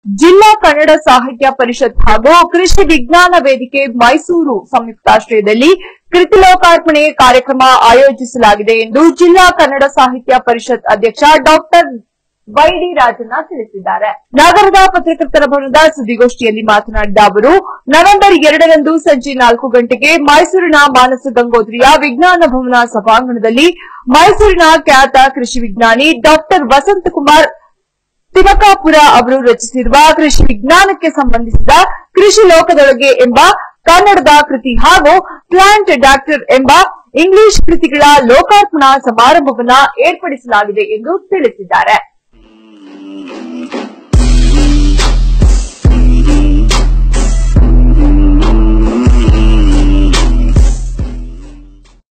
ಜಿಲ್ಲಾ ಕನ್ನಡ ಸಾಹಿತ್ಯ ಪರಿಷತ್ ಹಾಗೂ ಕೃಷಿ ವಿಜ್ಞಾನ ವೇದಿಕೆ ಮೈಸೂರು ಸಂಯುಕ್ತಾಶ್ರಯದಲ್ಲಿ ಕೃತಿ ಲೋಕಾರ್ಪಣೆ ಕಾರ್ಯಕ್ರಮ ಆಯೋಜಿಸಲಾಗಿದೆ ಎಂದು ಜಿಲ್ಲಾ ಕನ್ನಡ ಸಾಹಿತ್ಯ ಪರಿಷತ್ ಅಧ್ಯಕ್ಷ ಡಾಕ್ಟರ್ ವೈಡಿ ರಾಜಣ್ಣ ತಿಳಿಸಿದ್ದಾರೆ ನಗರದ ಪತ್ರಕರ್ತರ ಭವನದ ಸುದ್ದಿಗೋಷ್ಠಿಯಲ್ಲಿ ಮಾತನಾಡಿದ ಅವರು ನವೆಂಬರ್ ಎರಡರಂದು ಸಂಜೆ ನಾಲ್ಕು ಗಂಟೆಗೆ ಮೈಸೂರಿನ ಮಾನಸ ಗಂಗೋತ್ರಿಯ ವಿಜ್ಞಾನ ಭವನ ಸಭಾಂಗಣದಲ್ಲಿ ಮೈಸೂರಿನ ಖ್ಯಾತ ಕೃಷಿ ವಿಜ್ಞಾನಿ ಡಾಕ್ಟರ್ ವಸಂತಕುಮಾರ್ ತಿಮಕಾಪುರ ಅವರು ರಚಿಸಿರುವ ಕೃಷಿ ವಿಜ್ಞಾನಕ್ಕೆ ಸಂಬಂಧಿಸಿದ ಕೃಷಿ ಲೋಕದೊಳಗೆ ಎಂಬ ಕನ್ನಡದ ಕೃತಿ ಹಾಗೂ ಪ್ಲಾಂಟ್ ಡಾಕ್ಟರ್ ಎಂಬ ಇಂಗ್ಲಿಷ್ ಕೃತಿಗಳ ಲೋಕಾರ್ಪಣಾ ಸಮಾರಂಭವನ್ನ ಏರ್ಪಡಿಸಲಾಗಿದೆ ಎಂದು ತಿಳಿಸಿದ್ದಾರೆ